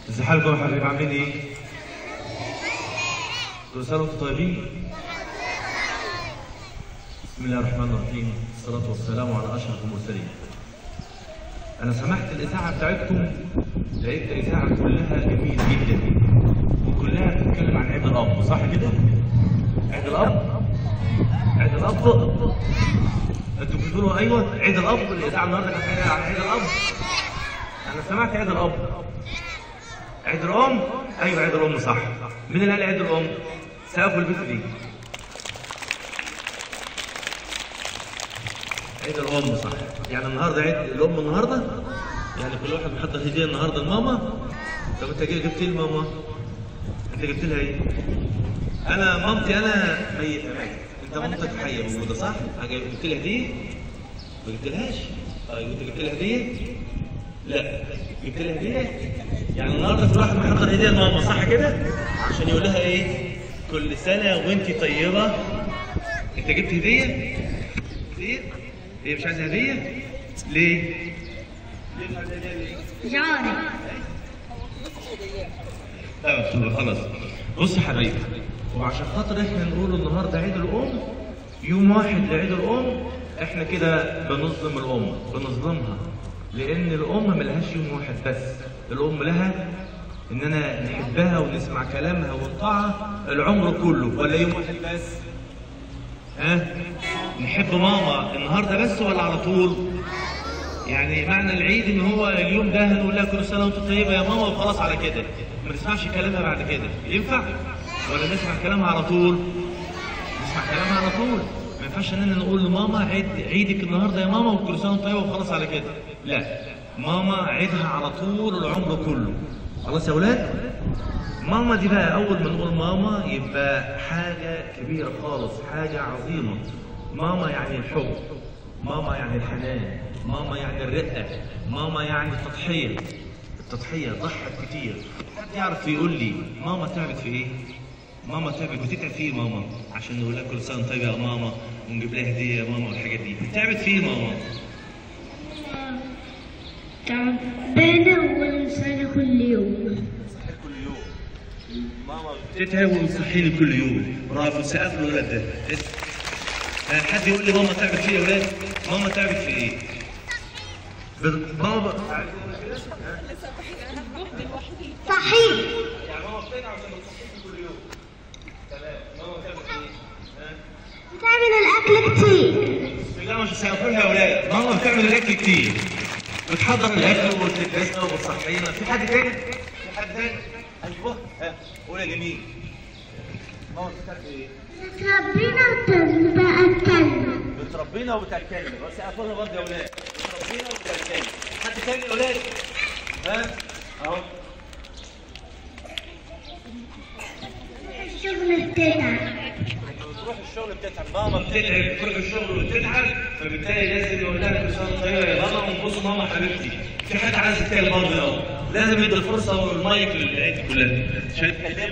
ازي حالكم يا حبايبي عاملين ايه؟ كل سنة وانتم طيبين بسم الله الرحمن الرحيم الصلاة والسلام على أشرف المرسلين أنا سمعت الإذاعة بتاعتكم لقيت الإذاعة كلها جميل جدا وكلها بتتكلم عن عيد الأب صح كده؟ عيد الأب عيد الأب أنتوا بتقولوا أيوه عيد الأب الإذاعة النهارده كانت حاجة عن عيد الأب أنا سمعت عيد الأب عيد الأم أيوه عيد الأم صح مين اللي قال عيد الأم؟ سقفوا البيت دي عيد الأم صح يعني النهارده عيد الأم النهارده يعني كل واحد محضر هدية النهارده لماما طب أنت جاي جبت لي لماما أنت جبت لها إيه؟ أنا مامتي أنا ميتة ميتة أنت مامتك حية موجودة صح؟ حاجة جبت لها هدية؟ ما جبتلهاش؟ طيب أنت جبت لها هدية؟ لا جبت لها هدية؟ يعني النهارده كل واحد محضر هدية لماما صح كده؟ عشان يقول لها إيه؟ كل سنة وأنت طيبة أنت جبت هدية؟ هدية؟ هي مش عايزة هدية؟ ليه؟ ليه مش عايزة هدية ليه؟ مش عارف لا مكتوبة خلاص بص يا حبايبي وعشان خاطر احنا نقول النهارده عيد الام يوم واحد لعيد الام احنا كده بنظلم الام بنظلمها لان الام ملهاش يوم واحد بس الام لها اننا نحبها ونسمع كلامها ونطاعها العمر كله ولا يوم واحد بس ها نحب ماما النهارده بس ولا على طول يعني معنى العيد ان هو اليوم ده هنقول لها كل سنه وانت طيبه يا ماما وخلاص على كده ما نسمعش كلامها بعد كده ينفع ولا نسمع كلامها على طول نسمع كلامها على طول ما ينفعش اننا نقول لماما عيد عيدك النهارده يا ماما وكل سنه وانت طيبه وخلاص على كده لا ماما عيدها على طول العمر كله خلاص يا اولاد ماما دي بقى اول ما نقول ماما يبقى حاجه كبيره خالص حاجه عظيمه ماما يعني الحب ماما يعني الحنان ماما يعني الرقه ماما يعني التضحيه التضحيه ضحت كتير حد يعرف يقول لي ماما تعبت في ايه ماما تعبت بتتعب في ايه ماما عشان نقول لها كل سنه طيبه يا ماما ونجيب لها هديه يا ماما والحاجات دي تعبت في ايه ماما تعبانة وإنسانة كل يوم كل يوم ماما بتتعب وبتصحيني كل يوم برافو سقف له الولد ده آه، حد يقول لي ماما تعبت في ايه يا ولاد ماما تعبت في ايه بال- ماما صحيح يعني ماما بتتعب عشان بتصحيني كل يوم تمام ماما بتعمل ايه ها؟ بتعمل الأكل كتير بسم الله مش هسقفولها يا ولاد ماما بتعمل الاكل كتير بتحضر الاكل وبتلبسنا وبتصحينا في حد تاني في حد تاني ايوه ها قول يا جميل ماما بتعمل ايه تربينا وتتأكلنا بتربينا وبتاكلنا بس اقفلها برضه يا ولاد بتربينا وبتاكلنا حد تاني يا ولاد ها اهو الشغل بتتعب بتروح الشغل بتتعب ماما بتتعب بتروح الشغل وبتتعب فبالتالي لازم نقول لها كل سنه طيبه يا ماما ونبص ماما حبيبتي في حد عايز يتكلم برضه اهو لازم يدي الفرصه والمايك للعيله كلها مش هيتكلم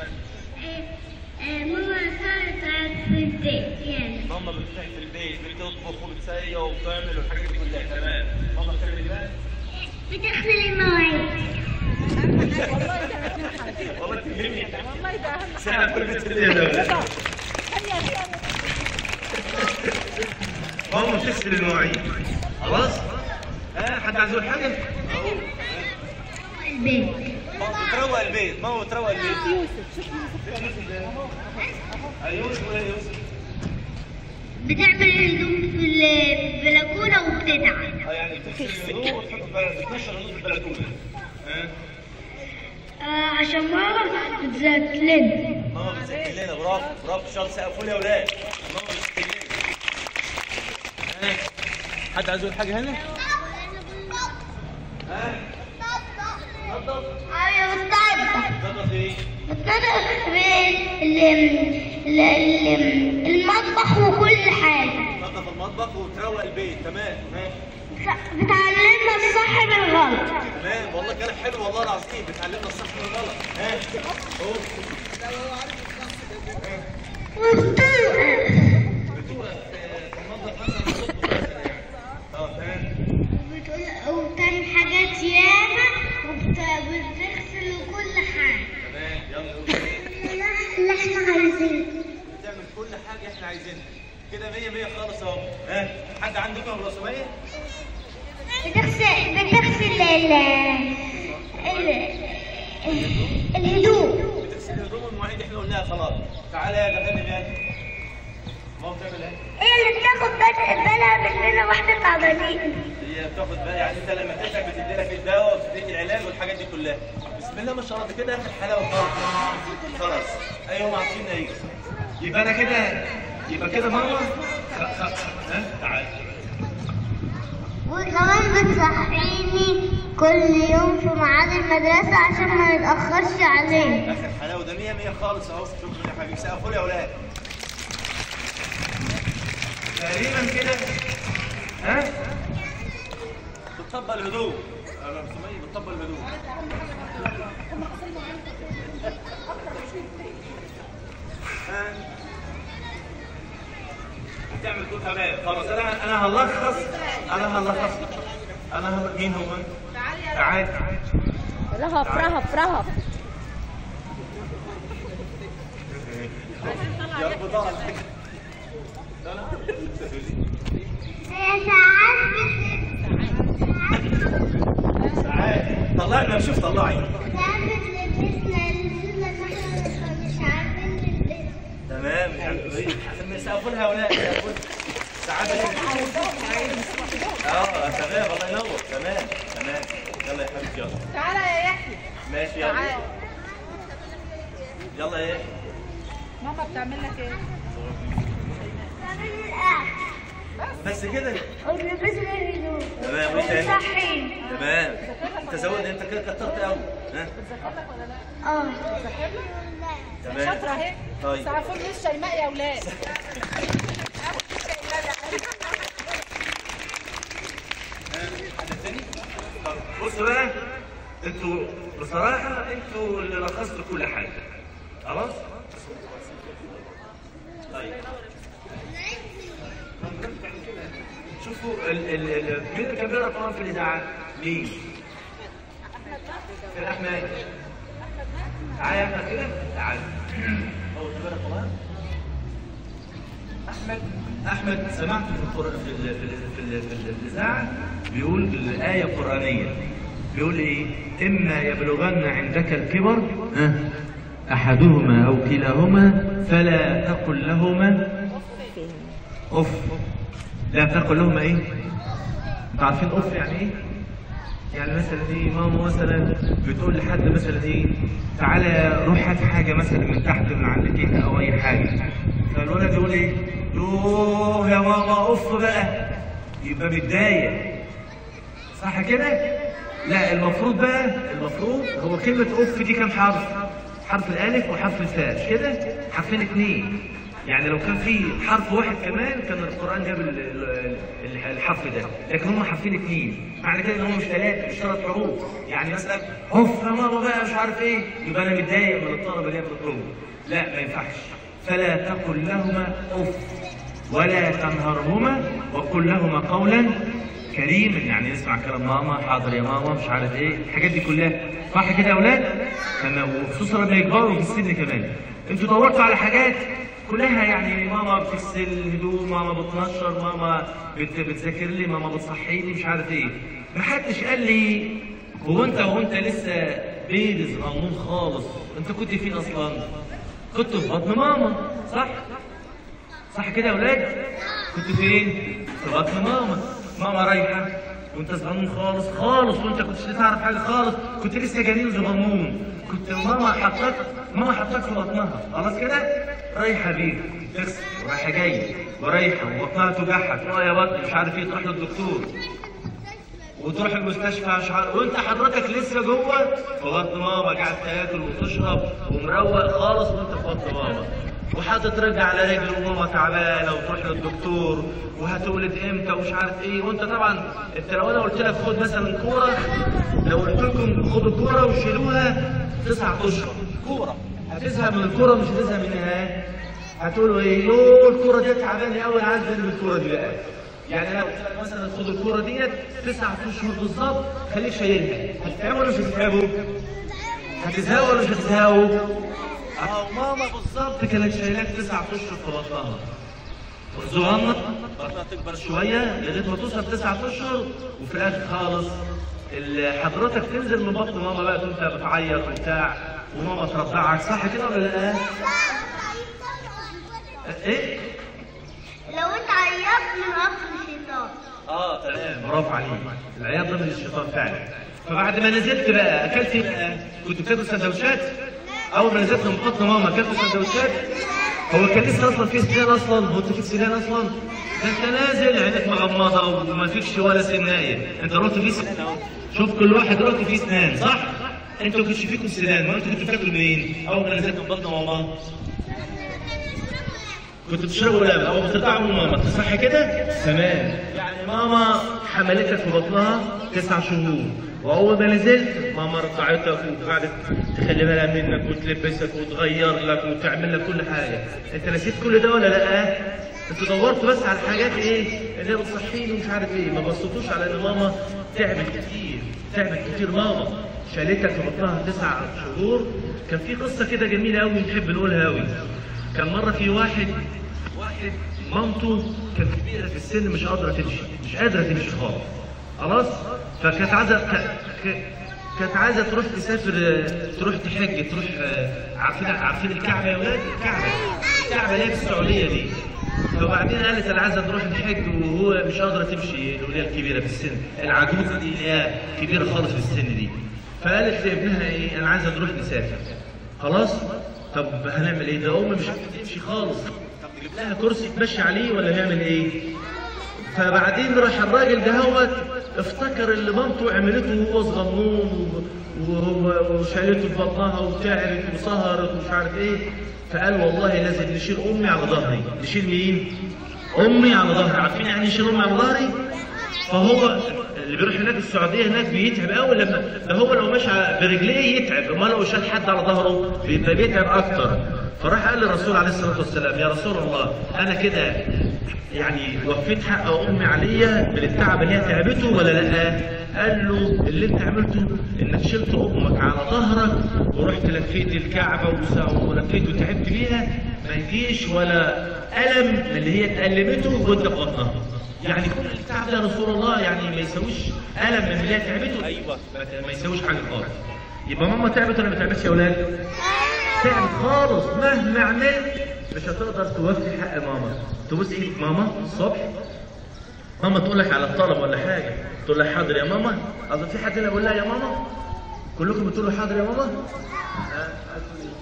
ماما ساعدت في البيت يعني ماما بتساعد في البيت بتطبخ وبتسيق وبتعمل والحاجات دي كلها تمام ماما بتعمل ايه بقى؟ بتغسل المواعيد والله تهمني والله ده اهم ساعه كل بيت يا ولاد ماما بتغسل المواعيد خلاص؟ ها حد عايز يقول حاجه؟ البيت ماما بتروق البيت ماما بتروق البيت يوسف شوف يوسف ايوه ولا يوسف بتعمل الهدوم في البلكونة وبتتعب اه يعني بتغسل الهدوم وتحط البلد بتنشر الهدوم في البلكونه ها آه عشان ماما بتذاكر لنا ماما بتسكر لنا برافو برافو شاطر سقفوا لي يا اولاد ماما بتسكر لنا ها حد عايز يقول حاجه هنا؟ ها؟ اتفضل ايوه بتنضف اتفضل ايه؟ بتنضف ال- ال- ال- المطبخ وكل حاجة تنظف المطبخ وتروق البيت تمام ها بتعلمنا الصح من الغلط تمام والله كلام حلو والله العظيم بتعلمنا الصح من الغلط ها اهو اه تمام بتقول وبتعمل حاجات ياما وبت- وبتغسل احنا عايزينها كده 100 100 خالص اهو ها حد عندكم ابو سميه بتغسل بتغسل ال ال- الهدوم بتغسل هدوم المواعيد احنا قلناها خلاص تعالى يا جهنم يا أخي. ما هو بتعمل ايه هي اللي بتاخد بال- بالها مننا واحنا تعبانين هي بتاخد بالي يعني انت لما تتعب بتدي لك الدواء وبتديك العلاج والحاجات دي كلها بسم الله ما شاء الله ده كده اخر حلاوه خالص خلاص ايوه ما عارفين ايه يبقى انا كده يبقى كده ماما خ- خ- ها تعالى وكمان بتصحيني كل يوم في ميعاد المدرسة عشان ما نتأخرش عليه اخر حلاوه ده 100 100 خالص اهو شكرا يا حبيبي سقفوا لي يا اولاد تقريبا كده ها بتطبق الهدوم انا سمية بتطبق الهدوم ها؟ بتعمل كل تمام خلاص انا انا هلخص انا هلخص انا هل... مين هو؟ تعال تعال رهف رهف رهف يا رب ضاع هي ساعات ساعات طلعي ما شوف طلعي ساعات بتلبسنا اللبس اللي احنا مش عارفين نلبسه تمام مش عارف ايه عشان سقفوا لها ولا سقفوا لها. ساعات اه تمام الله ينور تمام تمام يلا يا حبيبي يلا تعالى يا يحيى ماشي يلا تعال يلا ايه ماما بتعمل لك ايه؟ بتعمل الأكل بس كده وبنلبسنا الهدوم تمام وايه تاني وبنصحينا تمام انت زود انت كده كترت قوي ها اه تمام شاطرة اهي طيب. سقفوا لي الشيماء يا ولاد حد تاني طب بصوا بقى انتوا بصراحه انتوا اللي لخصتوا كل حاجه خلاص طيب شوفوا ال ال ال مين اللي كان بيقرا قران في الاذاعه؟ مين؟ كده احمد تعالى يا احمد كده تعالى هو اللي بيقرا قران؟ احمد احمد سمعت في القران في ال في ال في, ال في ال- الاذاعه بيقول الايه قرانيه بيقول ايه اما يبلغن عندك الكبر ها، احدهما او كلاهما فلا تقل لهما اف لا تقل لهما ايه انتوا عارفين اف يعني ايه يعني مثلا ايه ماما مثلا بتقول لحد مثلا ايه تعالى روح هات حاجه مثلا من تحت من عند كيكه او اي حاجه فالولد يقول ايه يوه يا ماما اف بقى يبقى متضايق صح كده لا المفروض بقى المفروض هو كلمه اف دي كام حرف حرف الالف وحرف الفاء مش كده حرفين اتنين يعني لو كان في حرف واحد كمان كان القران جاب ال- ال- ال- الحرف ده لكن هم حرفين اتنين معنى كده ان هم مش ثلاثه مش ثلاث حروف يعني مثلا اوف يا ماما بقى مش عارف ايه يبقى انا متضايق من الطلبه اللي هي بتطلبه لا ما ينفعش فلا تقل لهما اف ولا تنهرهما وقل لهما قولا كريما يعني نسمع كلام ماما حاضر يا ماما مش عارف ايه الحاجات دي كلها صح كده يا اولاد تمام وخصوصا لما يكبروا في السن كمان انتوا دورتوا على حاجات كلها يعني ماما بتغسل هدوم ماما بتنشر ماما بت... بتذاكر لي ماما بتصحيني مش عارف ايه ما حدش قال لي هو انت وانت لسه بيبي صغنون خالص انت كنت فين اصلا كنت في بطن ماما صح صح كده يا اولاد كنت فين في بطن ماما ماما رايحه وانت صغنون خالص خالص وانت كنتش تعرف حاجه خالص كنت لسه جنين صغنون كنت ماما حطاك ماما حطاك في بطنها خلاص كده رايحه بيك تغسل ورايحه جايه ورايحه وبطنها توجعها تقول يا بطن مش عارف ايه تروح للدكتور وتروح المستشفى مش عارف وانت حضرتك لسه جوه في بطن ماما قاعد تاكل وتشرب ومروق خالص وانت في بطن ماما وحاطط رجل على رجل وماما تعبانه وتروح للدكتور وهتولد امتى ومش عارف ايه وانت طبعا انت لو انا قلت لك خد مثلا كوره لو قلت لكم خدوا الكوره وشيلوها تسع اشهر كوره هتزهق من الكوره مش هتزهق منها هتقولوا ايه يوه الكوره دي تعبانه قوي انا عايز ارمي الكوره دي بقى يعني انا قلت لك مثلا خد الكوره ديت تسع اشهر بالظبط خليك شايلها هتتعبوا ولا مش هتتعبوا؟ هتزهقوا ولا مش هتزهقوا؟ اه ماما بالظبط كانت شايلاك تسع اشهر في بطنها صغنن بطنها تكبر شويه لغايه ما توصل تسعة اشهر وفي الاخر خالص ال- حضرتك تنزل من بطن ماما بقى وانت بتعيط وبتاع وماما ترضعك صح كده ولا لا؟ ايه؟ لو انت عيطت من قصر الشيطان اه تمام برافو عليك العياط ده من الشيطان فعلا فبعد ما نزلت بقى اكلت ايه بقى؟ كنت بتاكل سندوتشات؟ اول ما نزلت من بطن ماما اكلت سندوتشات؟ هو كان لسه اصلا في سنان اصلا؟ هو انت في سنان اصلا؟ ده انت نازل عينك مغمضه وما فيكش ولا سنايه، انت قلت في سنان اهو شوف كل واحد قلت فيه سنان صح؟ انتوا ما كانش فيكم سنان، ما انتوا كنتوا بتاكلوا منين؟ اول ما نزلت من بطن ماما كنت بتشربوا لبن او بترضعوا من ماما صح كده؟ تمام يعني ماما حملتك في بطنها تسع شهور واول ما نزلت ماما رضعتك وقعدت تخلي بالها منك وتلبسك وتغير لك وتعمل لك كل حاجه انت نسيت كل ده ولا لا؟ انتوا دورتوا بس على الحاجات ايه اللي هي بتصحيني ومش عارف ايه ما بصيتوش على ان ماما تعبت كتير تعبت كتير ماما شالتك في بطنها تسع شهور كان في قصه كده جميله قوي نحب نقولها قوي كان مره في واحد واحد مامته كانت كبيره في السن مش قادره تمشي مش قادره تمشي خالص خلاص فكانت عايزه ك- ك- كانت عايزه تروح تسافر آه، تروح تحج تروح آه، عارفين عارفين الكعبه يا ولاد الكعبه الكعبه اللي هي في السعوديه دي فبعدين قالت انا عايزه نروح نحج وهو مش قادره تمشي الوليه الكبيره في السن العجوزه دي اللي هي كبيره خالص في السن دي فقالت لابنها ايه انا عايزه نروح نسافر خلاص طب هنعمل ايه ده ام مش عارفه تمشي خالص طب نجيب لها كرسي تمشي عليه ولا هيعمل ايه فبعدين راح الراجل ده هو افتكر اللي مامته عملته وهو صغنون وهو وشالته في بطنها وتعبت وسهرت ومش عارف ايه فقال والله لازم نشيل امي على ظهري نشيل مين؟ امي على ظهري عارفين يعني نشيل امي على ظهري؟ فهو اللي بيروح هناك السعوديه هناك بيتعب قوي لما ده هو لو مشى برجليه يتعب امال لو شال حد على ظهره بيبقى بيتعب اكتر فراح قال للرسول عليه الصلاه والسلام يا رسول الله انا كده يعني وفيت حق امي عليا من التعب اللي هي تعبته ولا لا؟ قال له اللي انت عملته انك شلت امك على ظهرك ورحت لفيت الكعبه وس- ولفيت وتعبت بيها ما يجيش ولا الم من اللي هي اتألمته وانت في بطنها يعني كل التعب ده يا رسول الله يعني ما يساويش الم من اللي هي تعبته ايوه ما- ما يساويش حاجه خالص يبقى ماما تعبت ولا ما تعبتش يا اولاد؟ تعبت خالص مهما عملت مش هتقدر توفي حق ماما تبص ايد ماما الصبح ماما تقول لك على الطلب ولا حاجه تقول لها حاضر يا ماما اظن في حد هنا بيقول لها يا ماما كلكم بتقولوا حاضر يا ماما آه، هتقول إيه؟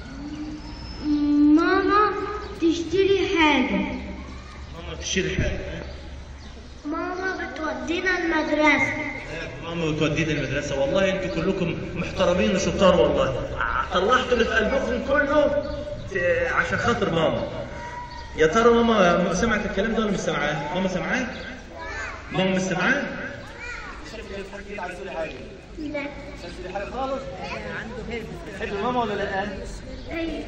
ماما تشتري حاجة ماما تشيل حاجه ماما بتودينا المدرسة ماما بتودينا المدرسه والله انتوا كلكم محترمين وشطار والله طلعتوا اللي في قلبكم كله ت- عشان خاطر ماما يا ترى ماما سمعت الكلام ده ولا مش سامعاه؟ ماما سامعاه؟ ماما مش سامعاه؟ لا تحب ماما ولا لا؟ أيوة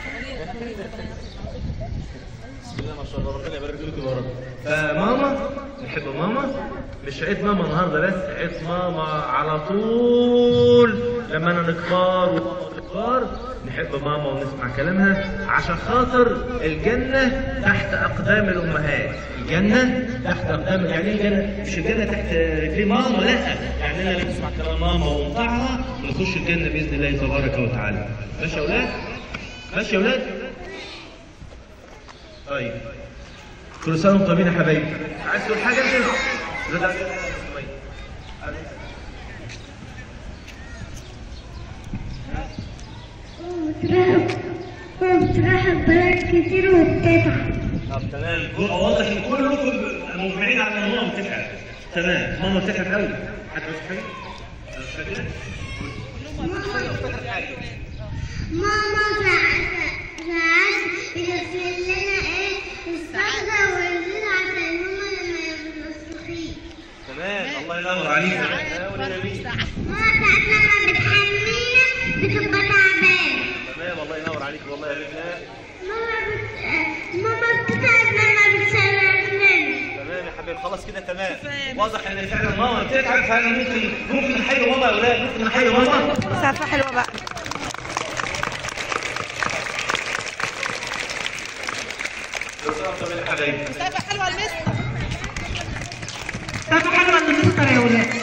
بسم الله ما شاء الله ربنا يبارك لكم يا رب فماما نحب ماما مش عيد ماما النهارده بس عيد ماما على طول لما انا نكبر ونكبر نحب ماما ونسمع كلامها عشان خاطر الجنة تحت أقدام الأمهات الجنة تحت أقدام يعني إيه الجنة مش الجنة تحت رجلين ماما لا يعني أنا اللي نسمع كلام ماما ونطيعها ونخش الجنة بإذن الله تبارك وتعالى ماشي يا أولاد؟ ماشي يا أولاد؟ طيب كل سنه وانتم طيبين يا حبايبي عايز تقول حاجه انت رد عليك. بتروح البلد كتير وبتتعب طب تمام هو واضح ان كلكم مجمعين على ان ماما بتتعب تمام ماما بتتعب قوي حد مش حاجه مش فاكر؟ ماما ساعات ساعات بتغسل لنا ايه الصدر والزيت عشان هما لما يبقوا مسلوخين تمام الله ينور عليك يا ولد جميل. ماما ساعات لما بتحمينا بتبقى تعبانة تمام الله ينور عليك والله يا رجال ماما بت... ماما بتتعب لما بتسرح لنا تمام يا حبيبي خلاص كده تمام واضح ان فعلا ماما بتتعب فعلا ممكن ممكن نحيي ماما يا اولاد ممكن نحيي ماما سقفة حلوة بقى لو سمحت اتفضل يا حبايبي مسابقة حلوة المستر مسابقة حلوة للمستر يا ولاد